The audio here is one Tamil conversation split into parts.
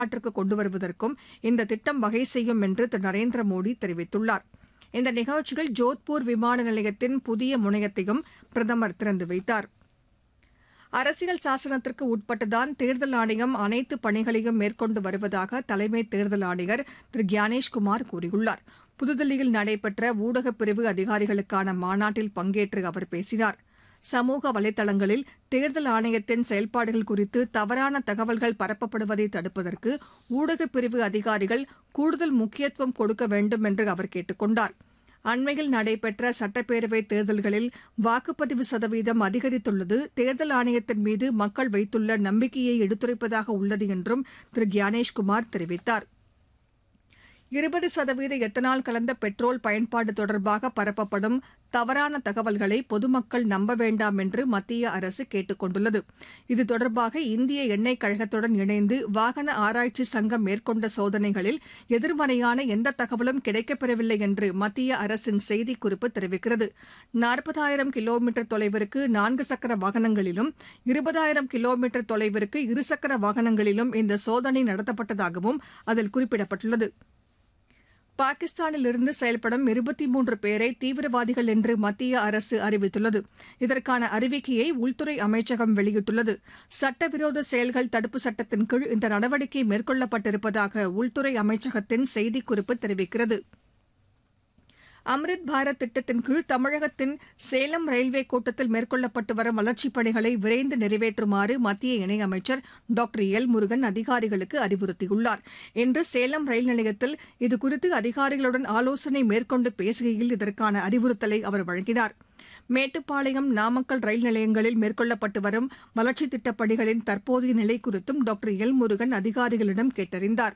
செயல்பாட்டிற்கு கொண்டு வருவதற்கும் இந்த திட்டம் வகை செய்யும் என்று திரு நரேந்திர மோடி தெரிவித்துள்ளார் இந்த நிகழ்ச்சியில் ஜோத்பூர் விமான நிலையத்தின் புதிய முனையத்தையும் பிரதமர் திறந்து வைத்தார் அரசியல் சாசனத்திற்கு உட்பட்டுதான் தேர்தல் ஆணையம் அனைத்து பணிகளையும் மேற்கொண்டு வருவதாக தலைமை தேர்தல் ஆணையர் திரு கியானேஷ்குமார் கூறியுள்ளார் புதுதில்லியில் நடைபெற்ற ஊடகப் பிரிவு அதிகாரிகளுக்கான மாநாட்டில் பங்கேற்று அவர் பேசினார் சமூக வலைதளங்களில் தேர்தல் ஆணையத்தின் செயல்பாடுகள் குறித்து தவறான தகவல்கள் பரப்பப்படுவதை தடுப்பதற்கு ஊடகப் பிரிவு அதிகாரிகள் கூடுதல் முக்கியத்துவம் கொடுக்க வேண்டும் என்று அவர் கேட்டுக் கொண்டார் அண்மையில் நடைபெற்ற சட்டப்பேரவைத் தேர்தல்களில் வாக்குப்பதிவு சதவீதம் அதிகரித்துள்ளது தேர்தல் ஆணையத்தின் மீது மக்கள் வைத்துள்ள நம்பிக்கையை எடுத்துரைப்பதாக உள்ளது என்றும் திரு கியானேஷ்குமார் தெரிவித்தார் இருபது சதவீத எத்தனால் கலந்த பெட்ரோல் பயன்பாடு தொடர்பாக பரப்பப்படும் தவறான தகவல்களை பொதுமக்கள் நம்ப வேண்டாம் என்று மத்திய அரசு கேட்டுக் கொண்டுள்ளது இது தொடர்பாக இந்திய எண்ணெய் கழகத்துடன் இணைந்து வாகன ஆராய்ச்சி சங்கம் மேற்கொண்ட சோதனைகளில் எதிர்மறையான எந்த தகவலும் கிடைக்கப்பெறவில்லை என்று மத்திய அரசின் செய்திக்குறிப்பு தெரிவிக்கிறது நாற்பதாயிரம் கிலோமீட்டர் தொலைவிற்கு நான்கு சக்கர வாகனங்களிலும் இருபதாயிரம் கிலோமீட்டர் தொலைவிற்கு இருசக்கர வாகனங்களிலும் இந்த சோதனை நடத்தப்பட்டதாகவும் அதில் குறிப்பிடப்பட்டுள்ளது பாகிஸ்தானிலிருந்து செயல்படும் இருபத்தி மூன்று பேரை தீவிரவாதிகள் என்று மத்திய அரசு அறிவித்துள்ளது இதற்கான அறிவிக்கையை உள்துறை அமைச்சகம் வெளியிட்டுள்ளது சட்டவிரோத செயல்கள் தடுப்பு சட்டத்தின் கீழ் இந்த நடவடிக்கை மேற்கொள்ளப்பட்டிருப்பதாக உள்துறை அமைச்சகத்தின் செய்திக்குறிப்பு தெரிவிக்கிறது அம்ரித் பாரத் திட்டத்தின் கீழ் தமிழகத்தின் சேலம் ரயில்வே கோட்டத்தில் மேற்கொள்ளப்பட்டு வரும் வளர்ச்சிப் பணிகளை விரைந்து நிறைவேற்றுமாறு மத்திய இணையமைச்சர் டாக்டர் எல் முருகன் அதிகாரிகளுக்கு அறிவுறுத்தியுள்ளார் இன்று சேலம் ரயில் நிலையத்தில் இதுகுறித்து அதிகாரிகளுடன் ஆலோசனை மேற்கொண்டு பேசுகையில் இதற்கான அறிவுறுத்தலை அவர் வழங்கினார் மேட்டுப்பாளையம் நாமக்கல் ரயில் நிலையங்களில் மேற்கொள்ளப்பட்டு வரும் வளர்ச்சித் திட்டப் பணிகளின் தற்போதைய நிலை குறித்தும் டாக்டர் எல் முருகன் அதிகாரிகளிடம் கேட்டறிந்தாா்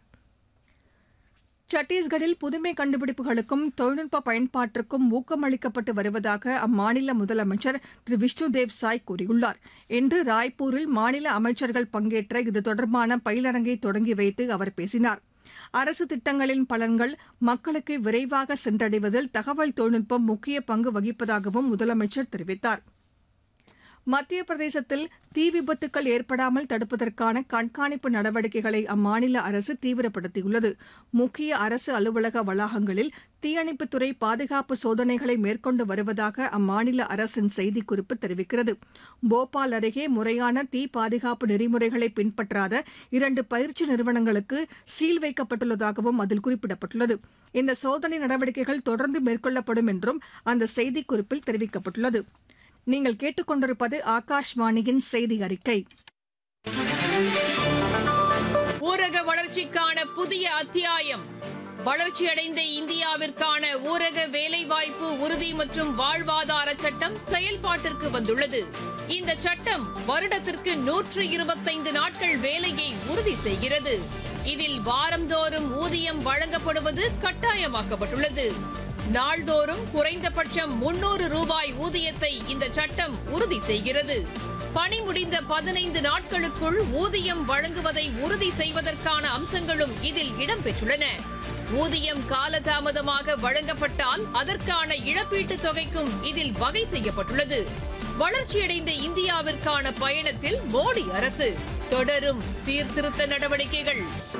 சத்தீஸ்கரில் புதுமை கண்டுபிடிப்புகளுக்கும் தொழில்நுட்ப பயன்பாட்டிற்கும் ஊக்கமளிக்கப்பட்டு வருவதாக அம்மாநில முதலமைச்சர் திரு விஷ்ணுதேவ் சாய் கூறியுள்ளார் இன்று ராய்ப்பூரில் மாநில அமைச்சர்கள் பங்கேற்ற இது தொடர்பான பயிலரங்கை தொடங்கி வைத்து அவர் பேசினார் அரசு திட்டங்களின் பலன்கள் மக்களுக்கு விரைவாக சென்றடைவதில் தகவல் தொழில்நுட்பம் முக்கிய பங்கு வகிப்பதாகவும் முதலமைச்சர் தெரிவித்தாா் மத்திய பிரதேசத்தில் தீ விபத்துக்கள் ஏற்படாமல் தடுப்பதற்கான கண்காணிப்பு நடவடிக்கைகளை அம்மாநில அரசு தீவிரப்படுத்தியுள்ளது முக்கிய அரசு அலுவலக வளாகங்களில் தீயணைப்புத்துறை பாதுகாப்பு சோதனைகளை மேற்கொண்டு வருவதாக அம்மாநில அரசின் செய்திக்குறிப்பு தெரிவிக்கிறது போபால் அருகே முறையான தீ பாதுகாப்பு நெறிமுறைகளை பின்பற்றாத இரண்டு பயிற்சி நிறுவனங்களுக்கு சீல் வைக்கப்பட்டுள்ளதாகவும் அதில் குறிப்பிடப்பட்டுள்ளது இந்த சோதனை நடவடிக்கைகள் தொடர்ந்து மேற்கொள்ளப்படும் என்றும் அந்த செய்திக்குறிப்பில் தெரிவிக்கப்பட்டுள்ளது நீங்கள் கேட்டுக்கொண்டிருப்பது ஆகாஷ்வாணியின் செய்தி அறிக்கை ஊரக வளர்ச்சிக்கான புதிய அத்தியாயம் வளர்ச்சியடைந்த இந்தியாவிற்கான ஊரக வேலைவாய்ப்பு உறுதி மற்றும் வாழ்வாதார சட்டம் செயல்பாட்டிற்கு வந்துள்ளது இந்த சட்டம் வருடத்திற்கு நூற்று இருபத்தைந்து நாட்கள் வேலையை உறுதி செய்கிறது இதில் வாரந்தோறும் ஊதியம் வழங்கப்படுவது கட்டாயமாக்கப்பட்டுள்ளது நாள்தோறும் குறைந்தபட்சம் முன்னூறு ரூபாய் ஊதியத்தை இந்த சட்டம் உறுதி செய்கிறது பணி முடிந்த பதினைந்து நாட்களுக்குள் ஊதியம் வழங்குவதை உறுதி செய்வதற்கான அம்சங்களும் இதில் இடம்பெற்றுள்ளன ஊதியம் காலதாமதமாக வழங்கப்பட்டால் அதற்கான இழப்பீட்டுத் தொகைக்கும் இதில் வகை செய்யப்பட்டுள்ளது வளர்ச்சியடைந்த இந்தியாவிற்கான பயணத்தில் மோடி அரசு தொடரும் சீர்திருத்த நடவடிக்கைகள்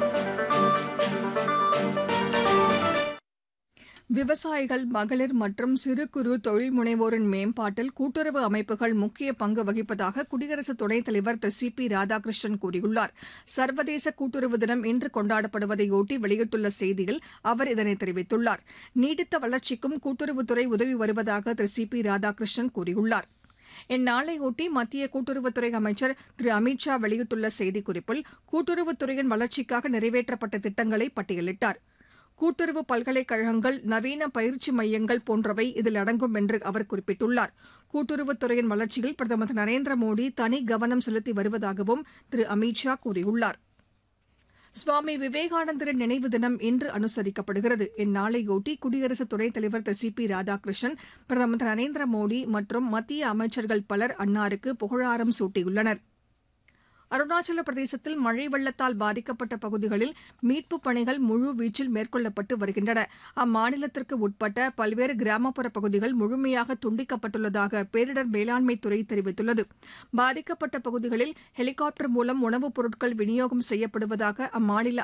விவசாயிகள் மகளிர் மற்றும் சிறு குறு தொழில் முனைவோரின் மேம்பாட்டில் கூட்டுறவு அமைப்புகள் முக்கிய பங்கு வகிப்பதாக குடியரசு துணைத் தலைவர் திரு சி பி ராதாகிருஷ்ணன் கூறியுள்ளார் சர்வதேச கூட்டுறவு தினம் இன்று கொண்டாடப்படுவதையொட்டி வெளியிட்டுள்ள செய்தியில் அவர் இதனை தெரிவித்துள்ளார் நீடித்த வளர்ச்சிக்கும் கூட்டுறவுத்துறை உதவி வருவதாக திரு சி பி ராதாகிருஷ்ணன் கூறியுள்ளார் இந்நாளையொட்டி மத்திய கூட்டுறவுத்துறை அமைச்சர் திரு அமித் ஷா வெளியிட்டுள்ள செய்திக்குறிப்பில் கூட்டுறவுத்துறையின் வளர்ச்சிக்காக நிறைவேற்றப்பட்ட திட்டங்களை பட்டியலிட்டார் கூட்டுறவு பல்கலைக்கழகங்கள் நவீன பயிற்சி மையங்கள் போன்றவை இதில் அடங்கும் என்று அவர் குறிப்பிட்டுள்ளார் கூட்டுறவுத்துறையின் வளர்ச்சியில் பிரதமர் திரு நரேந்திர மோடி தனி கவனம் செலுத்தி வருவதாகவும் திரு அமித் ஷா கூறியுள்ளார் சுவாமி விவேகானந்தரின் நினைவு தினம் இன்று அனுசரிக்கப்படுகிறது இந்நாளையொட்டி குடியரசு துணைத் தலைவர் திரு சி பி ராதாகிருஷ்ணன் பிரதமர் திரு நரேந்திர மோடி மற்றும் மத்திய அமைச்சர்கள் பலர் அன்னாருக்கு புகழாரம் சூட்டியுள்ளனா் அருணாச்சல பிரதேசத்தில் மழை வெள்ளத்தால் பாதிக்கப்பட்ட பகுதிகளில் மீட்புப் பணிகள் முழு வீச்சில் மேற்கொள்ளப்பட்டு வருகின்றன அம்மாநிலத்திற்கு உட்பட்ட பல்வேறு கிராமப்புற பகுதிகள் முழுமையாக துண்டிக்கப்பட்டுள்ளதாக பேரிடர் மேலாண்மை துறை தெரிவித்துள்ளது பாதிக்கப்பட்ட பகுதிகளில் ஹெலிகாப்டர் மூலம் உணவுப் பொருட்கள் விநியோகம் செய்யப்படுவதாக அம்மாநில